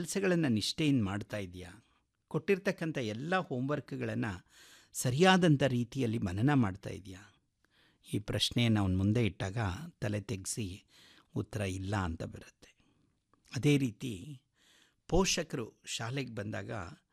ಕೆಲಸಗಳನ್ನು ನಿಷ್ಠೆಯಿಂದ ಮಾಡ್ತಾ ಇದೆಯಾ ಕೊಟ್ಟಿರ್ತಕ್ಕಂಥ ಎಲ್ಲ ಹೋಮ್ವರ್ಕ್ಗಳನ್ನು ಸರಿಯಾದಂಥ ರೀತಿಯಲ್ಲಿ ಮನನ ಮಾಡ್ತಾ ಇದೆಯಾ ಈ ಪ್ರಶ್ನೆಯನ್ನು ಅವನ ಮುಂದೆ ಇಟ್ಟಾಗ ತಲೆ ತೆಗೆಸಿ ಉತ್ತರ ಇಲ್ಲ ಅಂತ ಬರುತ್ತೆ ಅದೇ ರೀತಿ ಪೋಷಕರು ಶಾಲೆಗೆ ಬಂದಾಗ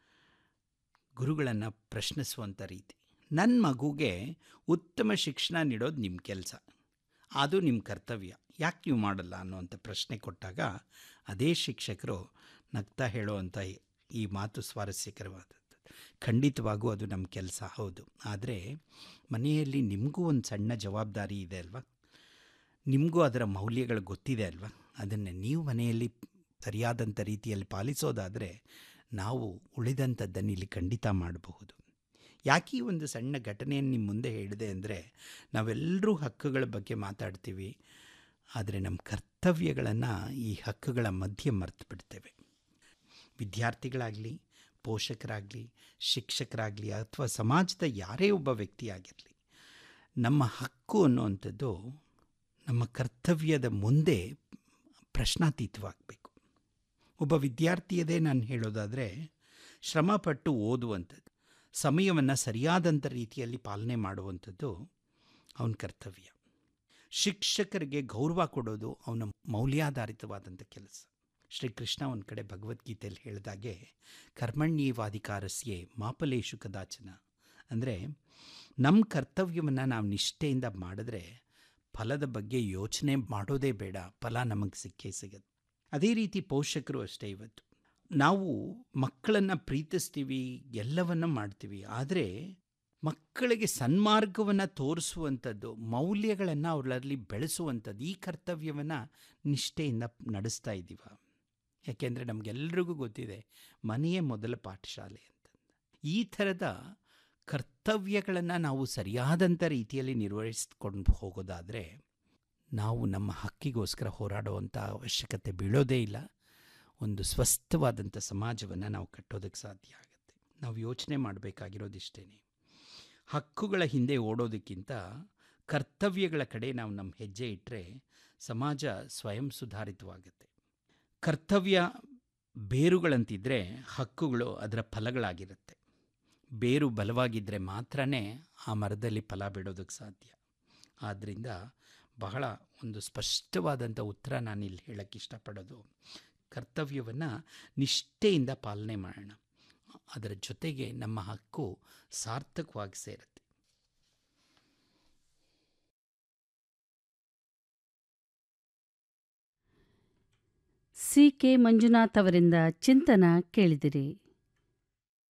ಗುರುಗಳನ್ನು ಪ್ರಶ್ನಿಸುವಂಥ ರೀತಿ ನನ್ನ ಮಗುಗೆ ಉತ್ತಮ ಶಿಕ್ಷಣ ನೀಡೋದು ನಿಮ್ಮ ಕೆಲಸ ಅದು ನಿಮ್ಮ ಕರ್ತವ್ಯ ಯಾಕೆ ನೀವು ಮಾಡಲ್ಲ ಅನ್ನುವಂಥ ಪ್ರಶ್ನೆ ಕೊಟ್ಟಾಗ ಅದೇ ಶಿಕ್ಷಕರು ನಗ್ತಾ ಹೇಳುವಂಥ ಈ ಮಾತು ಸ್ವಾರಸ್ಯಕರವಾದದ್ದು ಖಂಡಿತವಾಗೂ ಅದು ನಮ್ಮ ಕೆಲಸ ಹೌದು ಆದರೆ ಮನೆಯಲ್ಲಿ ನಿಮಗೂ ಒಂದು ಸಣ್ಣ ಜವಾಬ್ದಾರಿ ಇದೆ ಅಲ್ವಾ ನಿಮಗೂ ಅದರ ಮೌಲ್ಯಗಳು ಗೊತ್ತಿದೆ ಅಲ್ವಾ ಅದನ್ನು ನೀವು ಮನೆಯಲ್ಲಿ ಸರಿಯಾದಂಥ ರೀತಿಯಲ್ಲಿ ಪಾಲಿಸೋದಾದರೆ ನಾವು ಉಳಿದಂಥದ್ದನ್ನು ಇಲ್ಲಿ ಖಂಡಿತ ಮಾಡಬಹುದು ಯಾಕೆ ಈ ಒಂದು ಸಣ್ಣ ಘಟನೆಯನ್ನು ನಿಮ್ಮ ಮುಂದೆ ಹೇಳಿದೆ ಅಂದರೆ ನಾವೆಲ್ಲರೂ ಹಕ್ಕುಗಳ ಬಗ್ಗೆ ಮಾತಾಡ್ತೀವಿ ಆದರೆ ನಮ್ಮ ಕರ್ತವ್ಯಗಳನ್ನು ಈ ಹಕ್ಕುಗಳ ಮಧ್ಯೆ ಮರೆತು ಬಿಡ್ತೇವೆ ವಿದ್ಯಾರ್ಥಿಗಳಾಗಲಿ ಪೋಷಕರಾಗಲಿ ಶಿಕ್ಷಕರಾಗಲಿ ಅಥವಾ ಸಮಾಜದ ಯಾರೇ ಒಬ್ಬ ವ್ಯಕ್ತಿಯಾಗಿರಲಿ ನಮ್ಮ ಹಕ್ಕು ಅನ್ನುವಂಥದ್ದು ನಮ್ಮ ಕರ್ತವ್ಯದ ಮುಂದೆ ಪ್ರಶ್ನಾತೀತವಾಗಬೇಕು ಒಬ್ಬ ವಿದ್ಯಾರ್ಥಿಯದೇ ನಾನು ಹೇಳೋದಾದರೆ ಶ್ರಮಪಟ್ಟು ಓದುವಂಥದ್ದು ಸಮಯವನ್ನು ಸರಿಯಾದಂಥ ರೀತಿಯಲ್ಲಿ ಪಾಲನೆ ಮಾಡುವಂಥದ್ದು ಅವನ ಕರ್ತವ್ಯ ಶಿಕ್ಷಕರಿಗೆ ಗೌರವ ಕೊಡೋದು ಅವನ ಮೌಲ್ಯಾಧಾರಿತವಾದಂಥ ಕೆಲಸ ಶ್ರೀಕೃಷ್ಣ ಒಂದು ಕಡೆ ಭಗವದ್ಗೀತೆಯಲ್ಲಿ ಹೇಳಿದಾಗೆ ಕರ್ಮಣ್ಯೇವಾಧಿಕಾರಸ್ಯೆ ಮಾಪಲೇಶು ಕದಾಚನ ಅಂದರೆ ನಮ್ಮ ಕರ್ತವ್ಯವನ್ನು ನಾವು ನಿಷ್ಠೆಯಿಂದ ಮಾಡಿದ್ರೆ ಫಲದ ಬಗ್ಗೆ ಯೋಚನೆ ಮಾಡೋದೇ ಬೇಡ ಫಲ ನಮಗೆ ಸಿಕ್ಕೇ ಸಿಗುತ್ತೆ ಅದೇ ರೀತಿ ಪೋಷಕರು ಅಷ್ಟೇ ಇವತ್ತು ನಾವು ಮಕ್ಕಳನ್ನು ಪ್ರೀತಿಸ್ತೀವಿ ಎಲ್ಲವನ್ನ ಮಾಡ್ತೀವಿ ಆದರೆ ಮಕ್ಕಳಿಗೆ ಸನ್ಮಾರ್ಗವನ್ನು ತೋರಿಸುವಂಥದ್ದು ಮೌಲ್ಯಗಳನ್ನು ಅವರಲ್ಲಿ ಬೆಳೆಸುವಂಥದ್ದು ಈ ಕರ್ತವ್ಯವನ್ನು ನಿಷ್ಠೆಯಿಂದ ನಡೆಸ್ತಾ ಇದ್ದೀವ ಯಾಕೆಂದರೆ ನಮಗೆಲ್ರಿಗೂ ಗೊತ್ತಿದೆ ಮನೆಯೇ ಮೊದಲ ಪಾಠಶಾಲೆ ಅಂತ ಈ ಥರದ ಕರ್ತವ್ಯಗಳನ್ನು ನಾವು ಸರಿಯಾದಂಥ ರೀತಿಯಲ್ಲಿ ನಿರ್ವಹಿಸ್ಕೊಂಡು ಹೋಗೋದಾದರೆ ನಾವು ನಮ್ಮ ಹಕ್ಕಿಗೋಸ್ಕರ ಹೋರಾಡುವಂಥ ಅವಶ್ಯಕತೆ ಬೀಳೋದೇ ಇಲ್ಲ ಒಂದು ಸ್ವಸ್ಥವಾದಂಥ ಸಮಾಜವನ್ನು ನಾವು ಕಟ್ಟೋದಕ್ಕೆ ಸಾಧ್ಯ ಆಗುತ್ತೆ ನಾವು ಯೋಚನೆ ಮಾಡಬೇಕಾಗಿರೋದಿಷ್ಟೇ ಹಕ್ಕುಗಳ ಹಿಂದೆ ಓಡೋದಕ್ಕಿಂತ ಕರ್ತವ್ಯಗಳ ಕಡೆ ನಾವು ನಮ್ಮ ಹೆಜ್ಜೆ ಇಟ್ಟರೆ ಸಮಾಜ ಸ್ವಯಂ ಸುಧಾರಿತವಾಗುತ್ತೆ ಕರ್ತವ್ಯ ಬೇರುಗಳಂತಿದ್ದರೆ ಹಕ್ಕುಗಳು ಅದರ ಫಲಗಳಾಗಿರುತ್ತೆ ಬೇರು ಬಲವಾಗಿದ್ದರೆ ಮಾತ್ರ ಆ ಮರದಲ್ಲಿ ಫಲ ಬಿಡೋದಕ್ಕೆ ಸಾಧ್ಯ ಆದ್ದರಿಂದ ಬಹಳ ಒಂದು ಸ್ಪಷ್ಟವಾದಂಥ ಉತ್ತರ ನಾನು ಇಲ್ಲಿ ಹೇಳೋಕ್ಕೆ ಇಷ್ಟಪಡೋದು ಕರ್ತವ್ಯವನ್ನು ನಿಷ್ಠೆಯಿಂದ ಪಾಲನೆ ಮಾಡೋಣ ಅದರ ಜೊತೆಗೆ ನಮ್ಮ ಹಕ್ಕು ಸಾರ್ಥಕವಾಗಿ ಸೇರುತ್ತೆ ಸಿ ಕೆ ಮಂಜುನಾಥ್ ಅವರಿಂದ ಚಿಂತನ ಕೇಳಿದಿರಿ